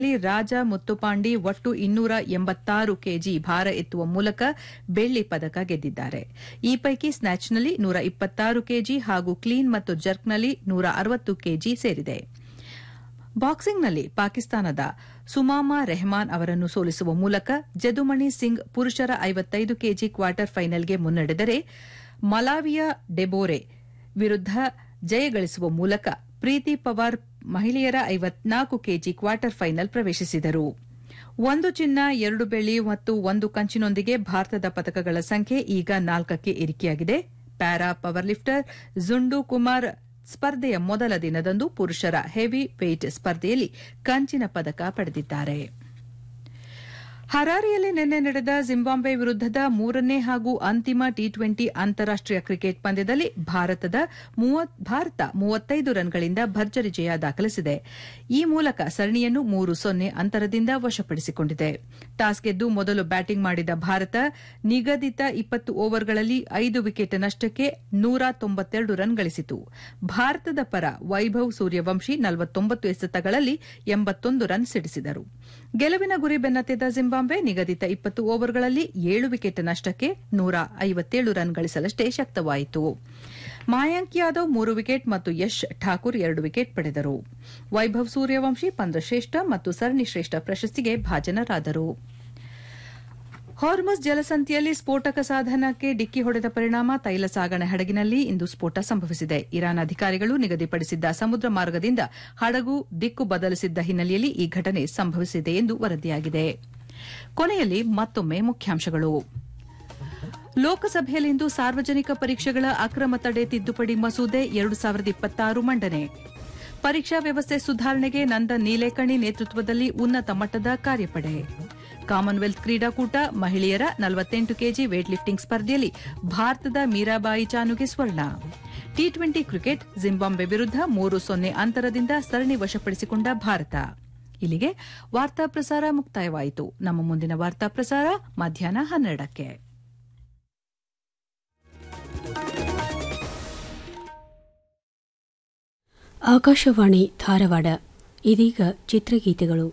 ರಾಜ ಮುತ್ತುಪಾಂಡಿ ಒಟ್ಟು ಇನ್ನೂರ ಎಂಬತ್ತಾರು ಕೆಜಿ ಭಾರ ಎತ್ತುವ ಮೂಲಕ ಬೆಳ್ಳಿ ಪದಕ ಗೆದ್ದಿದ್ದಾರೆ ಈ ಪೈಕಿ ಸ್ನ್ಯಾಚ್ನಲ್ಲಿ ನೂರ ಇಪ್ಪತ್ತಾರು ಕೆಜಿ ಹಾಗೂ ಕ್ಲೀನ್ ಮತ್ತು ಜರ್ಕ್ನಲ್ಲಿ ನೂರ ಅರವತ್ತು ಕೆಜಿ ಸೇರಿದೆ ಬಾಕ್ಸಿಂಗ್ನಲ್ಲಿ ಪಾಕಿಸ್ತಾನದ ಸುಮಾಮಾ ರೆಹಮಾನ್ ಅವರನ್ನು ಸೋಲಿಸುವ ಮೂಲಕ ಜದುಮಣಿ ಸಿಂಗ್ ಪುರುಷರ ಐವತ್ತೈದು ಕೆಜಿ ಕ್ವಾರ್ಟರ್ ಫೈನಲ್ಗೆ ಮುನ್ನಡೆದರೆ ಮಲಾವಿಯ ಡೆಬೋರೆ ವಿರುದ್ಧ ಜಯ ಗಳಿಸುವ ಮೂಲಕ ಪ್ರೀತಿ ಪವಾರ್ ಮಹಿಳೆಯರ ಐವತ್ನಾಲ್ಕು ಕೆಜಿ ಕ್ವಾರ್ಟರ್ ಫೈನಲ್ ಪ್ರವೇಶಿಸಿದರು ಒಂದು ಚಿನ್ನ ಎರಡು ಬೆಳ್ಳಿ ಮತ್ತು ಒಂದು ಕಂಚಿನೊಂದಿಗೆ ಭಾರತದ ಪದಕಗಳ ಸಂಖ್ಯೆ ಈಗ ನಾಲ್ಕಕ್ಕೆ ಏರಿಕೆಯಾಗಿದೆ ಪ್ಯಾರಾ ಪವರ್ ಲಿಫ್ಟರ್ ಜುಂಡು ಕುಮಾರ್ ಸ್ಪರ್ಧೆಯ ಮೊದಲ ದಿನದಂದು ಪುರುಷರ ಹೆವಿ ವೇಟ್ ಸ್ಪರ್ಧೆಯಲ್ಲಿ ಕಂಚಿನ ಪದಕ ಪಡೆದಿದ್ದಾರೆ ಹರಾರಿಯಲ್ಲಿ ನಿನ್ನೆ ನಡೆದ ಜಿಂಬಾಬ್ವೆ ವಿರುದ್ದದ ಮೂರನೇ ಹಾಗೂ ಅಂತಿಮ ಟಿ ಟ್ವೆಂಟಿ ಅಂತಾರಾಷ್ಟೀಯ ಕ್ರಿಕೆಟ್ ಪಂದ್ಯದಲ್ಲಿ ಭಾರತದ ಭಾರತ ಮೂವತ್ತೈದು ರನ್ಗಳಿಂದ ಭರ್ಜರಿ ಜಯ ದಾಖಲಿಸಿದೆ ಈ ಮೂಲಕ ಸರಣಿಯನ್ನು ಮೂರು ಸೊನ್ನೆ ಅಂತರದಿಂದ ವಶಪಡಿಸಿಕೊಂಡಿದೆ ಟಾಸ್ ಗೆದ್ದು ಮೊದಲು ಬ್ಯಾಟಿಂಗ್ ಮಾಡಿದ ಭಾರತ ನಿಗದಿತ ಇಪ್ಪತ್ತು ಓವರ್ಗಳಲ್ಲಿ ಐದು ವಿಕೆಟ್ ನಷ್ಟಕ್ಕೆ ನೂರ ತೊಂಬತ್ತೆರಡು ರನ್ ಗಳಿಸಿತು ಭಾರತದ ಪರ ವೈಭವ್ ಸೂರ್ಯವಂಶಿ ನಲವತ್ತೊಂಬತ್ತು ಎಸೆತಗಳಲ್ಲಿ ಎಂಬತ್ತೊಂದು ರನ್ ಸಿಡಿಸಿದರು ಗೆಲುವಿನ ಗುರಿ ಬೆನ್ನತ್ತಿದ್ದ ಜಿಂಬಾಬ್ವೆ ನಿಗದಿತ ಇಪ್ಪತ್ತು ಓವರ್ಗಳಲ್ಲಿ ಏಳು ವಿಕೆಟ್ ನಷ್ಟಕ್ಕೆ ನೂರ ಐವತ್ತೇಳು ರನ್ ಗಳಿಸಲಷ್ಟೇ ಶಕ್ತವಾಯಿತು ಮಾಯಾಂಕ್ ಯಾದವ್ ಮೂರು ವಿಕೆಟ್ ಮತ್ತು ಯಶ್ ಠಾಕೂರ್ ಎರಡು ವಿಕೆಟ್ ಪಡೆದರು ವೈಭವ್ ಸೂರ್ಯವಂಶಿ ಪಂದ್ಯಶ್ರೇಷ್ಠ ಮತ್ತು ಸರಣಿ ಶ್ರೇಷ್ಠ ಪ್ರಶಸ್ತಿಗೆ ಭಾಜನರಾದರು ಹಾರ್ಮಸ್ ಜಲಸಂಧಿಯಲ್ಲಿ ಸ್ಫೋಟಕ ಸಾಧನಕ್ಕೆ ಡಿಕ್ಕಿ ಹೊಡೆದ ಪರಿಣಾಮ ತೈಲ ಸಾಗಣೆ ಹಡಗಿನಲ್ಲಿ ಇಂದು ಸ್ಫೋಟ ಸಂಭವಿಸಿದೆ ಇರಾನ್ ಅಧಿಕಾರಿಗಳು ನಿಗದಿಪಡಿಸಿದ್ದ ಸಮುದ್ರ ಮಾರ್ಗದಿಂದ ಹಡಗು ದಿಕ್ಕು ಬದಲಿಸಿದ್ದ ಹಿನ್ನೆಲೆಯಲ್ಲಿ ಈ ಘಟನೆ ಸಂಭವಿಸಿದೆ ಎಂದು ವರದಿಯಾಗಿದೆ ಕೊನೆಯಲ್ಲಿ ಮತ್ತೊಮ್ಮೆ ಮುಖ್ಯಾಂಶಗಳು ಲೋಕಸಭೆಯಲ್ಲಿಂದು ಸಾರ್ವಜನಿಕ ಪರೀಕ್ಷೆಗಳ ಅಕ್ರಮ ತಡೆ ತಿದ್ದುಪಡಿ ಮಸೂದೆ ಎರಡು ಸಾವಿರದ ಇಪ್ಪತ್ತಾರು ಮಂಡನೆ ಪರೀಕ್ಷಾ ವ್ಯವಸ್ಥೆ ಸುಧಾರಣೆಗೆ ನಂದನ್ ನೀಲೇಕಣಿ ನೇತೃತ್ವದಲ್ಲಿ ಉನ್ನತ ಮಟ್ಟದ ಕಾರ್ಯಪಡೆ ಕಾಮನ್ವೆಲ್ತ್ ಕ್ರೀಡಾಕೂಟ ಮಹಿಳೆಯರ ನಲವತ್ತೆಂಟು ಕೆಜಿ ವೇಟ್ ಲಿಫ್ಟಿಂಗ್ ಸ್ಪರ್ಧೆಯಲ್ಲಿ ಭಾರತದ ಮೀರಾಬಾಯಿ ಚಾನುಗೆ ಸ್ವರ್ಣ ಟಿ ಟ್ವೆಂಟಿ ಕ್ರಿಕೆಟ್ ಜಿಂಬಾಬ್ವೆ ವಿರುದ್ಧ ಮೂರು ಸೊನ್ನೆ ಅಂತರದಿಂದ ಸರಣಿ ವಶಪಡಿಸಿಕೊಂಡ ಭಾರತ ಇಲ್ಲಿಗೆ ವಾರ್ತಾ ಪ್ರಸಾರ ಮುಕ್ತಾಯವಾಯಿತು ನಮ್ಮ ಮುಂದಿನ ವಾರ್ತಾ ಪ್ರಸಾರ ಮಧ್ಯಾಹ್ನ ಹನ್ನೆರಡಕ್ಕೆ ಆಕಾಶವಾಣಿ ಧಾರವಾಡ ಇದೀಗ ಚಿತ್ರಗೀತೆಗಳು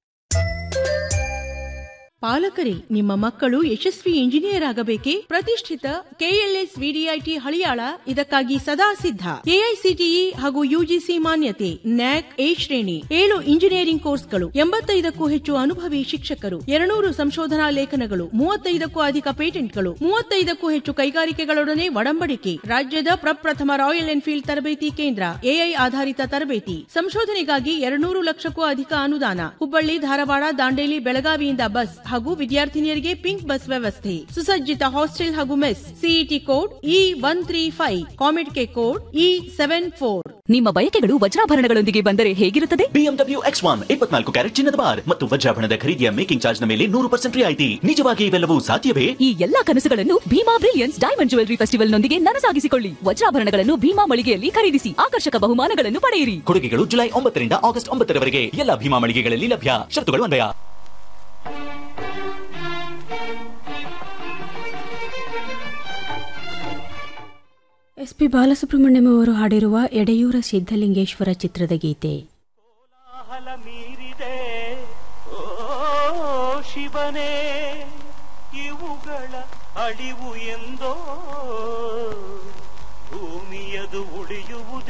ಪಾಲಕರೇ ನಿಮ್ಮ ಮಕ್ಕಳು ಯಶಸ್ವಿ ಇಂಜಿನಿಯರ್ ಆಗಬೇಕೇ ಪ್ರತಿಷ್ಠಿತ ಕೆಎಲ್ಎಸ್ ವಿಡಿಐಟಿ ಹಳಿಯಾಳ ಇದಕ್ಕಾಗಿ ಸದಾ ಸಿದ್ಧ ಎಐಸಿಟಿಇ ಹಾಗೂ ಯುಜಿಸಿ ಮಾನ್ಯತೆ ನ್ಯಾಕ್ ಎ ಶ್ರೇಣಿ ಏಳು ಇಂಜಿನಿಯರಿಂಗ್ ಕೋರ್ಸ್ಗಳು ಎಂಬತ್ತೈದಕ್ಕೂ ಹೆಚ್ಚು ಅನುಭವಿ ಶಿಕ್ಷಕರು ಎರಡ್ನೂರು ಸಂಶೋಧನಾ ಲೇಖನಗಳು ಮೂವತ್ತೈದಕ್ಕೂ ಅಧಿಕ ಪೇಟೆಂಟ್ಗಳು ಮೂವತ್ತೈದಕ್ಕೂ ಹೆಚ್ಚು ಕೈಗಾರಿಕೆಗಳೊಡನೆ ಒಡಂಬಡಿಕೆ ರಾಜ್ಯದ ಪ್ರಪ್ರಥಮ ರಾಯಲ್ ಎನ್ಫೀಲ್ಡ್ ತರಬೇತಿ ಕೇಂದ್ರ ಎಐ ಆಧಾರಿತ ತರಬೇತಿ ಸಂಶೋಧನೆಗಾಗಿ ಎರಡ್ನೂರು ಲಕ್ಷಕ್ಕೂ ಅಧಿಕ ಅನುದಾನ ಹುಬ್ಬಳ್ಳಿ ಧಾರವಾಡ ದಾಂಡೇಲಿ ಬೆಳಗಾವಿಯಿಂದ ಬಸ್ ಹಾಗೂ ವಿದ್ಯಾರ್ಥಿನಿಯರಿಗೆ ಪಿಂಕ್ ಬಸ್ ವ್ಯವಸ್ಥೆ ಸುಸಜ್ಜಿತ ಹಾಸ್ಟೆಲ್ ಹಾಗೂ mess CET code E one three five COMEDK code E seven four ನಿಮ್ಮ ಬಯಕೆಗಳು ವಜ್ರಾಭರಣಗಳೊಂದಿಗೆ ಬಂದರೆ ಹೇಗಿರುತ್ತದೆ ಬಿಎಂಡಬ್ಲ್ಯೂ ಎಕ್ಸ್ ಒನ್ ಇಪ್ಪತ್ನಾಲ್ಕು ಕ್ಯಾರೆಟ್ ಚಿನ್ನದ ಬಾರ್ ಮತ್ತು ವಜ್ರಾಭರಣದ ಖರೀದಿಯ ಮೇಕಿಂಗ್ ಚಾರ್ಜ್ ನ ಮೇಲೆ ನೂರು ಪರ್ಸೆಂಟ್ ರಿಯಾಯಿತಿ ನಿಜವಾಗಿ ಇವೆಲ್ಲವೂ ಸಾಧ್ಯವೇ ಈ ಎಲ್ಲಾ ಕನಸುಗಳನ್ನು ಭೀಮಾ ಬ್ರಿಲಿಯನ್ಸ್ ಡೈಮಂಡ್ ಜುವೆಲರಿ ಫೆಸ್ಟಿವಲ್ನೊಂದಿಗೆ ನನಸಾಗಿಸಿಕೊಳ್ಳಿ ವಜ್ರಾಭರಣಗಳನ್ನು ಭೀಮಾ ಮಳಿಗೆಯಲ್ಲಿ ಖರೀದಿಸಿ ಆಕರ್ಷಕ ಬಹುಮಾನಗಳನ್ನು ಪಡೆಯಿರಿ ಕೊಡುಗೆಗಳು ಜುಲೈ ಒಂಬತ್ತರಿಂದ ಆಗಸ್ಟ್ ಒಂಬತ್ತರವರೆಗೆ ಎಲ್ಲ ಭೀಮಾ ಮಳಿಗೆಗಳಲ್ಲಿ ಲಭ್ಯ ಶರ್ತುಗಳು ಅನ್ವಯ ಎಸ್ ಪಿ ಬಾಲಸುಬ್ರಹ್ಮಣ್ಯಂ ಅವರು ಹಾಡಿರುವ ಎಡೆಯೂರ ಸಿದ್ದಲಿಂಗೇಶ್ವರ ಚಿತ್ರದ ಗೀತೆ ಕೋಲಾಹಲ ಮೀರಿದೆ ಓ ಶಿವನೇ ಇವುಗಳ ಅಳಿವು ಎಂದೋ ಭೂಮಿಯದು ಉಳಿಯುವುದೇ